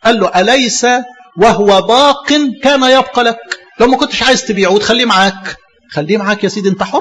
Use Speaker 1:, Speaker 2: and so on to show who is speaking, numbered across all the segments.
Speaker 1: قال له أليس وهو باق كان يبقى لك لو ما كنتش عايز تبيعه وتخليه معاك خليه معاك يا سيدي انت حر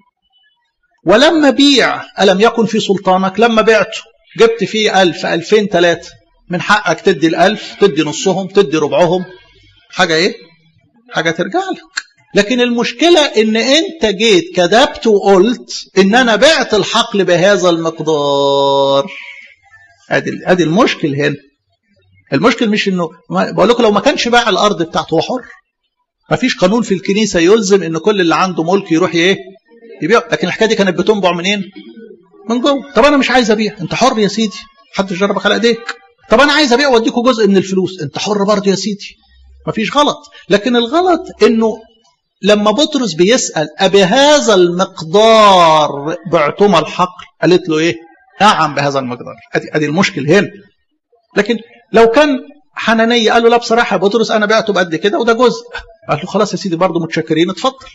Speaker 1: ولما بيع ألم يكن في سلطانك لما بعته جبت فيه ألف ألفين ثلاثة من حقك تدي الألف تدي نصهم تدي ربعهم حاجة إيه حاجة ترجع لك لكن المشكلة إن أنت جيت كذبت وقلت إن أنا بعت الحقل بهذا المقدار أدي أدي المشكل هنا المشكل مش إنه بقول لكم لو ما كانش باع الأرض بتاعته هو حر ما فيش قانون في الكنيسة يلزم إن كل اللي عنده ملك يروح إيه يبيع لكن الحكاية دي كانت بتنبع منين؟ من جوه طب أنا مش عايز أبيع أنت حر يا سيدي محدش جربك على إيديك طب أنا عايز أبيع وأديكوا جزء من الفلوس أنت حر برضه يا سيدي مفيش غلط لكن الغلط إنه لما بطرس بيسأل أبهذا المقدار بعتما الحقل قالت له إيه نعم بهذا المقدار أدي, أدي المشكل هنا لكن لو كان حنانية قال له لا بصراحة يا بطرس أنا بعته بقد كده وده جزء قال له خلاص يا سيدي برضه متشكرين اتفضل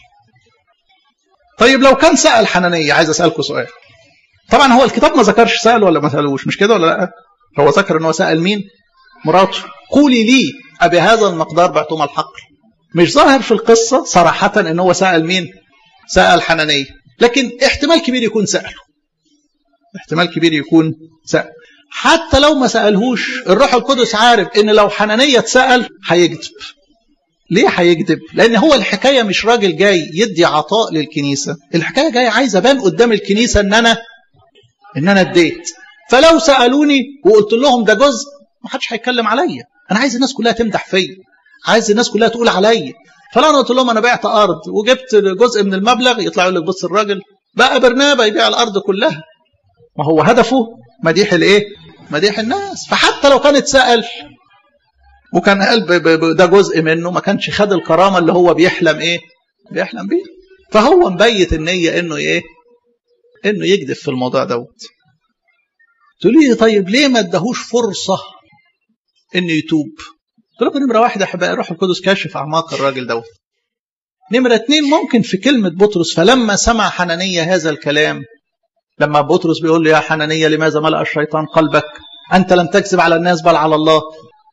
Speaker 1: طيب لو كان سأل حنانية عايز أسألكم سؤال طبعا هو الكتاب ما ذكرش سأل ولا ما سألوش مش كده ولا لا هو ذكر ان هو سأل مين مراته قولي لي أبي هذا المقدار بعتما الحقل مش ظاهر في القصة صراحة ان هو سأل مين سأل حنانية لكن احتمال كبير يكون سأله احتمال كبير يكون سأل حتى لو ما سألهوش الروح القدس عارف ان لو حنانية اتسأل هيكذب ليه هيكذب لان هو الحكاية مش راجل جاي يدي عطاء للكنيسة الحكاية جاي عايز ابان قدام الكنيسة ان انا ان انا اديت فلو سالوني وقلت لهم ده جزء ما حدش هيتكلم عليا انا عايز الناس كلها تمدح فيا عايز الناس كلها تقول عليا فلو انا قلت لهم انا بعت ارض وجبت جزء من المبلغ يطلع يقول لك بص الراجل بقى برنابا يبيع الارض كلها ما هو هدفه مديح الايه مديح الناس فحتى لو كان اتسال وكان قال ده جزء منه ما كانش خد الكرامه اللي هو بيحلم ايه بيحلم بيه فهو مبيت النيه انه ايه انه يكذب في الموضوع دوت تقول لي طيب ليه ما ادهوش فرصه انه يتوب قلت لكم نمره واحد احبائي الروح القدس كاشف اعماق الراجل دوت نمره اتنين ممكن في كلمه بطرس فلما سمع حنانيه هذا الكلام لما بطرس بيقول له يا حنانيه لماذا ملا الشيطان قلبك انت لم تكذب على الناس بل على الله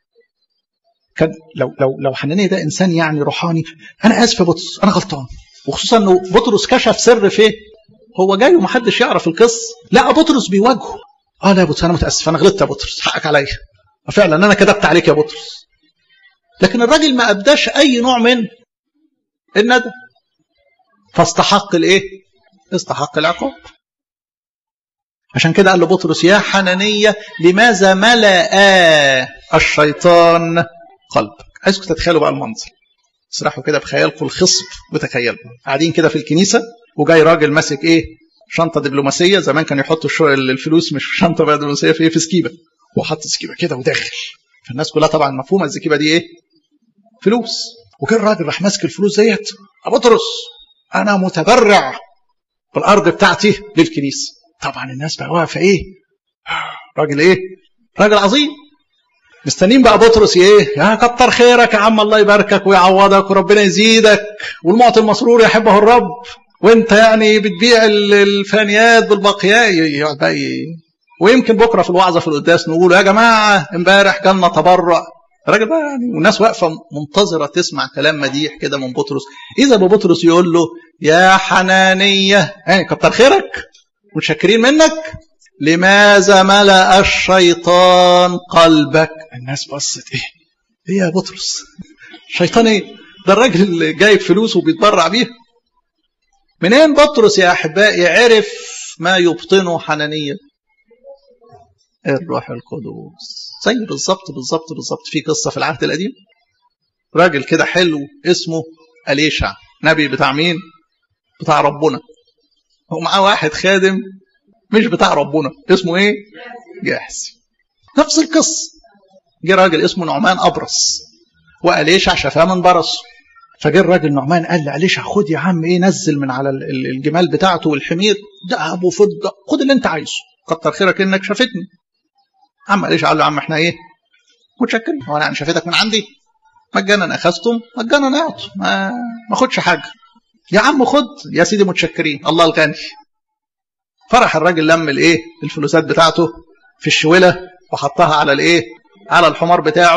Speaker 1: كان لو لو لو حنانيه ده انسان يعني روحاني انا اسف يا بطرس انا غلطان وخصوصا انه بطرس كشف سر في هو جاي ومحدش يعرف القصه لا بطرس بيواجهه اه لا يا بطرس انا متاسف انا غلطت يا بطرس حقك عليا فعلا انا كذبت عليك يا بطرس لكن الراجل ما ابداش اي نوع من الندم فاستحق الايه استحق العقاب عشان كده قال له بطرس يا حنانية لماذا ملأ الشيطان قلبك عايزكم تتخيلوا بقى المنظر اسرحوا كده بخيالكم الخصب وتخيلوا قاعدين كده في الكنيسة وجاي راجل ماسك ايه شنطة دبلوماسية زمان كان يحط الفلوس مش شنطة بقى دبلوماسية في ايه في سكيبة وحط سكيبة كده وداخل فالناس كلها طبعا مفهومة السكيبة دي ايه فلوس وكان الراجل راح ماسك الفلوس ديت بطرس انا متبرع بالارض بتاعتي للكنيسة طبعا الناس بقى واقفة ايه راجل ايه راجل عظيم مستنيين بقى بطرس ايه يا كتر خيرك يا عم الله يباركك ويعوضك وربنا يزيدك والمعطي المسرور يحبه الرب وانت يعني بتبيع الفانيات بالباقيات يقعد بقى ويمكن بكره في الوعظه في القداس نقول يا جماعه امبارح جالنا تبرع الراجل بقى يعني والناس واقفه منتظره تسمع كلام مديح كده من بطرس اذا بطرس يقول له يا حنانيه يعني كتر خيرك متشكرين منك لماذا ملأ الشيطان قلبك الناس بصت ايه ايه يا بطرس شيطان ايه ده الراجل اللي جايب فلوس وبيتبرع بيها منين بطرس يا احبائي عرف ما يبطنه حنانيه الروح القدس زي بالظبط بالظبط بالظبط في قصه في العهد القديم راجل كده حلو اسمه اليشع نبي بتاع مين بتاع ربنا ومعاه واحد خادم مش بتاع ربنا اسمه ايه جاحسي نفس القصه جه راجل اسمه نعمان ابرص واليشع شفاه من برصه فجه الراجل نعمان قال لأليشع خد يا عم ايه نزل من على الجمال بتاعته والحمير ذهب وفضه خد اللي انت عايزه كتر خيرك انك شافتني عم أليشع قال له عم احنا ايه متشكرين هو انا شافتك من عندي مجانا اخذتم مجانا اعطوا ما ما خدش حاجه يا عم خد يا سيدي متشكرين الله الغني فرح الراجل لم الايه الفلوسات بتاعته في الشوله وحطها على الايه على الحمار بتاعه